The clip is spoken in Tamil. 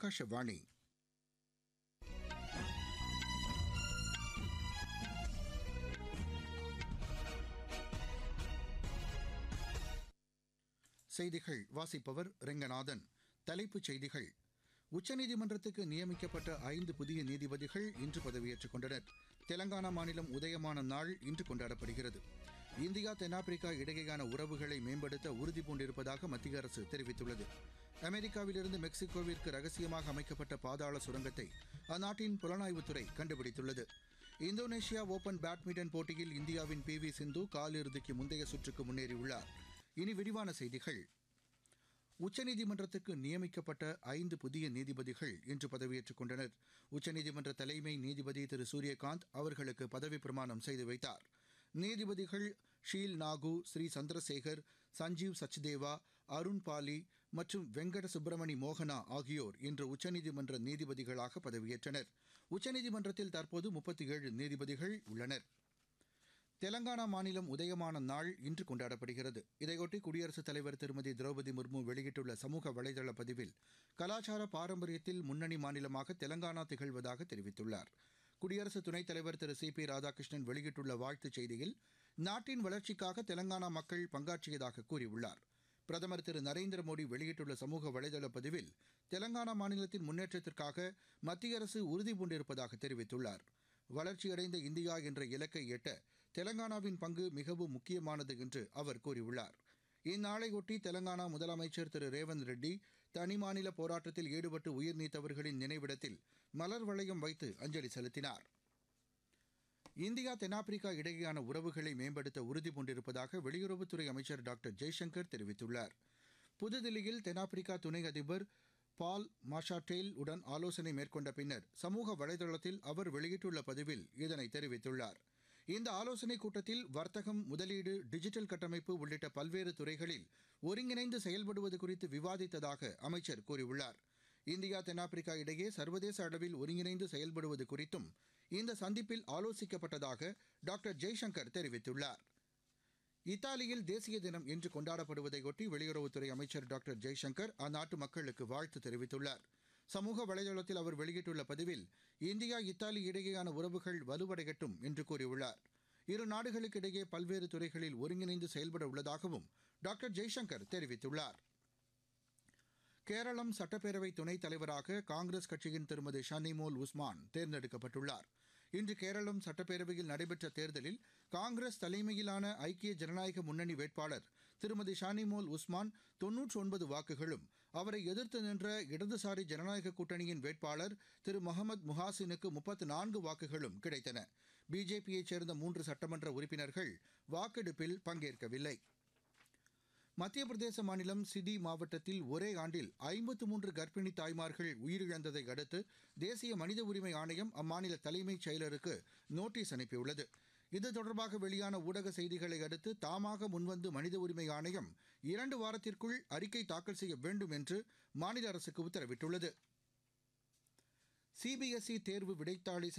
ஆகாஷவாணி செய்திகள் வாசிப்பவர் ரெங்கநாதன் தலைப்புச் செய்திகள் உச்சநீதிமன்றத்துக்கு நியமிக்கப்பட்ட ஐந்து புதிய நீதிபதிகள் இன்று பதவியேற்றுக் கொண்டனர் தெலங்கானா மாநிலம் உதயமான நாள் இன்று கொண்டாடப்படுகிறது இந்தியா தென்னாப்பிரிக்கா இடையேயான உறவுகளை மேம்படுத்த உறுதி பூண்டிருப்பதாக மத்திய அரசு தெரிவித்துள்ளது அமெரிக்காவிலிருந்து மெக்சிகோவிற்கு ரகசியமாக அமைக்கப்பட்ட பாதாள சுரங்கத்தை அந்நாட்டின் புலனாய்வுத்துறை கண்டுபிடித்துள்ளது இந்தோனேஷியா ஓபன் பேட்மிண்டன் போட்டியில் இந்தியாவின் பி வி சிந்து காலிறுதிக்கு முந்தைய சுற்றுக்கு முன்னேறியுள்ளார் இனி விரிவான செய்திகள் உச்சநீதிமன்றத்துக்கு நியமிக்கப்பட்ட ஐந்து புதிய நீதிபதிகள் இன்று பதவியேற்றுக் கொண்டனர் உச்சநீதிமன்ற தலைமை நீதிபதி திரு சூரியகாந்த் அவர்களுக்கு பதவிப் பிரமாணம் செய்து வைத்தார் நீதிபதிகள் ஷீல் நாகு ஸ்ரீ சந்திரசேகர் சஞ்சீவ் சச்தேவா அருண் பாலி மற்றும் வெங்கட சுப்பிரமணி மோகனா ஆகியோர் இன்று உச்சநீதிமன்ற நீதிபதிகளாக பதவியேற்றனர் உச்சநீதிமன்றத்தில் தற்போது முப்பத்தி ஏழு நீதிபதிகள் உள்ளனர் தெலங்கானா மாநிலம் உதயமான நாள் இன்று கொண்டாடப்படுகிறது இதையொட்டி குடியரசுத் தலைவர் திருமதி திரௌபதி முர்மு வெளியிட்டுள்ள சமூக வலைதள பதிவில் கலாச்சார பாரம்பரியத்தில் முன்னணி மாநிலமாக தெலங்கானா திகழ்வதாக தெரிவித்துள்ளார் குடியரசு துணைத் தலைவர் திரு சி பி ராதாகிருஷ்ணன் வெளியிட்டுள்ள வாழ்த்துச் செய்தியில் நாட்டின் வளர்ச்சிக்காக தெலங்கானா மக்கள் பங்காற்றியதாக கூறியுள்ளார் பிரதமர் திரு நரேந்திர மோடி வெளியிட்டுள்ள சமூக வலைதள பதிவில் தெலங்கானா மாநிலத்தின் முன்னேற்றத்திற்காக மத்திய அரசு உறுதி பூண்டிருப்பதாக தெரிவித்துள்ளார் வளர்ச்சியடைந்த இந்தியா என்ற இலக்கை எட்ட தெலங்கானாவின் பங்கு மிகவும் முக்கியமானது என்று அவர் கூறியுள்ளார் இந்நாளையொட்டி தெலங்கானா முதலமைச்சர் திரு ரேவந்த் ரெட்டி தனிமாநில போராட்டத்தில் ஈடுபட்டு உயிர் நீத்தவர்களின் நினைவிடத்தில் மலர் வளையம் வைத்து அஞ்சலி செலுத்தினார் இந்தியா தென்னாப்பிரிக்கா இடையேயான உறவுகளை மேம்படுத்த உறுதி பூண்டிருப்பதாக வெளியுறவுத்துறை அமைச்சர் டாக்டர் ஜெய்சங்கர் தெரிவித்துள்ளார் புதுதில்லியில் தென்னாப்பிரிக்கா துணை அதிபர் பால் மாஷாட்டேல் உடன் ஆலோசனை மேற்கொண்ட பின்னர் சமூக வலைதளத்தில் அவர் வெளியிட்டுள்ள பதிவில் இதனை தெரிவித்துள்ளார் இந்த ஆலோசனைக் கூட்டத்தில் வர்த்தகம் முதலீடு டிஜிட்டல் கட்டமைப்பு உள்ளிட்ட பல்வேறு துறைகளில் ஒருங்கிணைந்து செயல்படுவது குறித்து விவாதித்ததாக அமைச்சர் கூறியுள்ளார் இந்தியா தென்னாப்பிரிக்கா இடையே சர்வதேச அளவில் ஒருங்கிணைந்து செயல்படுவது குறித்தும் இந்த சந்திப்பில் ஆலோசிக்கப்பட்டதாக டாக்டர் ஜெய்சங்கர் தெரிவித்துள்ளார் இத்தாலியில் தேசிய தினம் இன்று கொண்டாடப்படுவதையொட்டி வெளியுறவுத்துறை அமைச்சர் டாக்டர் ஜெய்சங்கர் அந்நாட்டு மக்களுக்கு வாழ்த்து தெரிவித்துள்ளார் சமூக வலைதளத்தில் அவர் வெளியிட்டுள்ள பதிவில் இந்தியா இத்தாலி இடையேயான உறவுகள் வலுவடையட்டும் என்று கூறியுள்ளார் இரு நாடுகளுக்கிடையே பல்வேறு துறைகளில் ஒருங்கிணைந்து செயல்பட உள்ளதாகவும் டாக்டர் ஜெய்சங்கர் தெரிவித்துள்ளார் கேரளம் சட்டப்பேரவை துணைத் தலைவராக காங்கிரஸ் கட்சியின் திருமதி ஷனிமோல் உஸ்மான் தேர்ந்தெடுக்கப்பட்டுள்ளார் இன்று கேரளம் சட்டப்பேரவையில் நடைபெற்ற தேர்தலில் காங்கிரஸ் தலைமையிலான ஐக்கிய ஜனநாயக முன்னணி வேட்பாளர் திருமதி ஷானிமோல் உஸ்மான் தொன்னூற்றி ஒன்பது வாக்குகளும் அவரை எதிர்த்து நின்ற இடதுசாரி ஜனநாயக கூட்டணியின் வேட்பாளர் திரு முகமது முஹாசினுக்கு முப்பத்து நான்கு வாக்குகளும் கிடைத்தன பிஜேபியைச் சேர்ந்த மூன்று சட்டமன்ற உறுப்பினர்கள் வாக்கெடுப்பில் பங்கேற்கவில்லை மத்திய பிரதேச மாநிலம் சிதி மாவட்டத்தில் ஒரே ஆண்டில் ஐம்பத்து மூன்று கர்ப்பிணி தாய்மார்கள் உயிரிழந்ததை அடுத்து தேசிய மனித உரிமை ஆணையம் அம்மாநில தலைமைச் செயலருக்கு நோட்டீஸ் அனுப்பியுள்ளது இது தொடர்பாக வெளியான ஊடக செய்திகளை அடுத்து தாமாக முன்வந்து மனித உரிமை ஆணையம் இரண்டு வாரத்திற்குள் அறிக்கை தாக்கல் செய்ய வேண்டும் என்று மாநில அரசுக்கு உத்தரவிட்டுள்ளது சிபிஎஸ்இ தேர்வு விடைத்தாளை